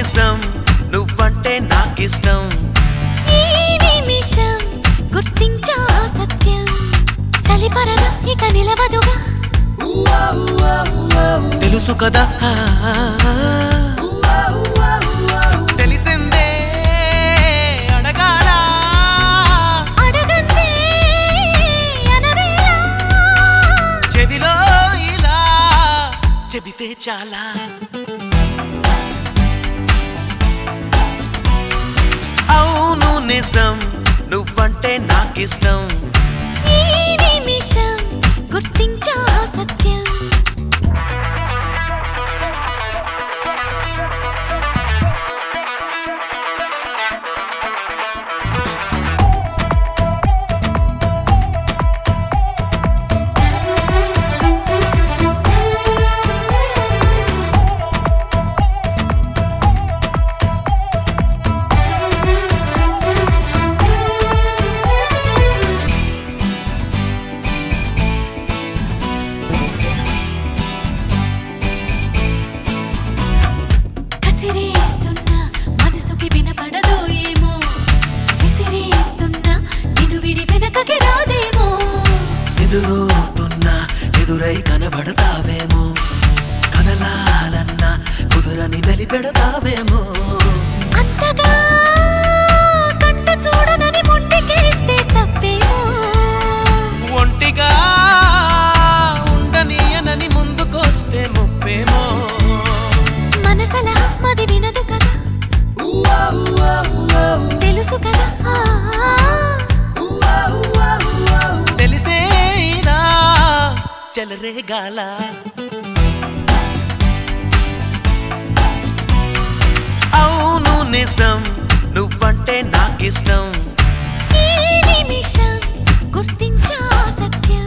నిజం నువ్వంటే నాకిష్టం ఈ నిమిషం గుర్తించా సత్యం చలిపరద ఇక నిలవదుగా తెలుసు కదా తెలిసిందే అడగాల అడగందే అనవేళ చెవిలో ఇలా చెబితే చాలా అవును నిజం నువ్వంటే నాకిష్టం ఈ నిమిషం గుర్తించా సత్యం కసిరేస్తున్నా మనసుకి వినపడదో ఏమో విసిరేస్తున్నా నిన్ను విడి వెనకకి రాదేమో ఎదురవుతున్నా ఎదురై కనబడతావేమో కదలాలన్నా కుదురని వెలిపెడతావేమో అంతగా కంట చూడనని మొండికేస్తే తప్పేమో ఒంటిగా ఉండనీయనని ముందుకొస్తే ముప్పేమో మనసల మది వినదు కదా తెలుసు కదా ఆ, తెలిసేనా చెలరేగాల అవును నిజం నువ్వంటే నాకిష్టం ఈ నిమిషం గుర్తించా సత్యం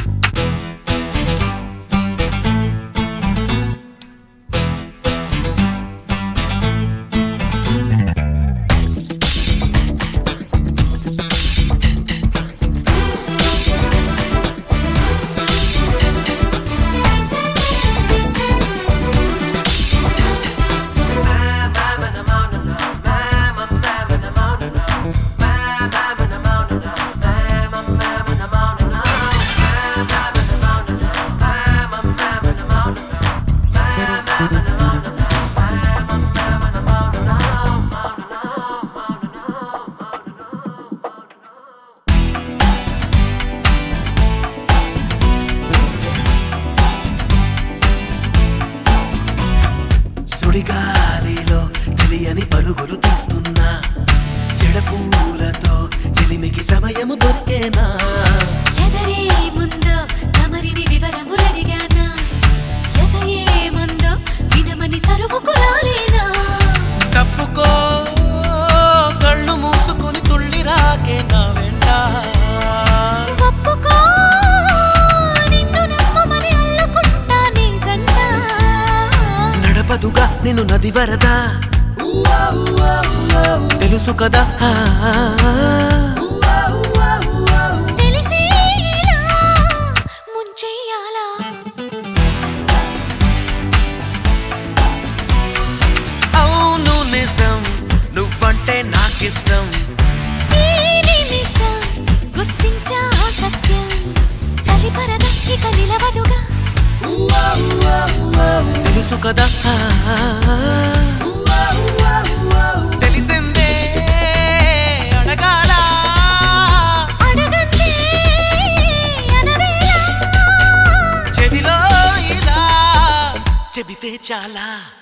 సుడిగాలిలో తెలియని పరుగులు తీస్తున్నా జడపూలతో చెలిమికి సమయము దొరికేనా ఎదరే ముందో తమరిని వివరములడిగానా ఎదయే ముందో వినమని తరుముకు రాలేనా తప్పుకో కళ్ళు మూసుకొని తుళ్ళి రాకే నా వెంట ఒప్పుకో నిన్ను నమ్మమని అల్లుకుంటా నీ జంట నడపదుగా నేను నది వరద తెలుసు కదా తెలిసేలా ముంచెయ్యాలా అవును నిజం నువ్వంటే నాకిష్టం ఈ నిమిషం గుర్తించా సత్యం చలిపరద ఇక నిలవదుగా తెలుసు కదా తెలిసిందే అడగాల అడగందే అనవేళ చెవిలో ఇలా చెబితే చాలా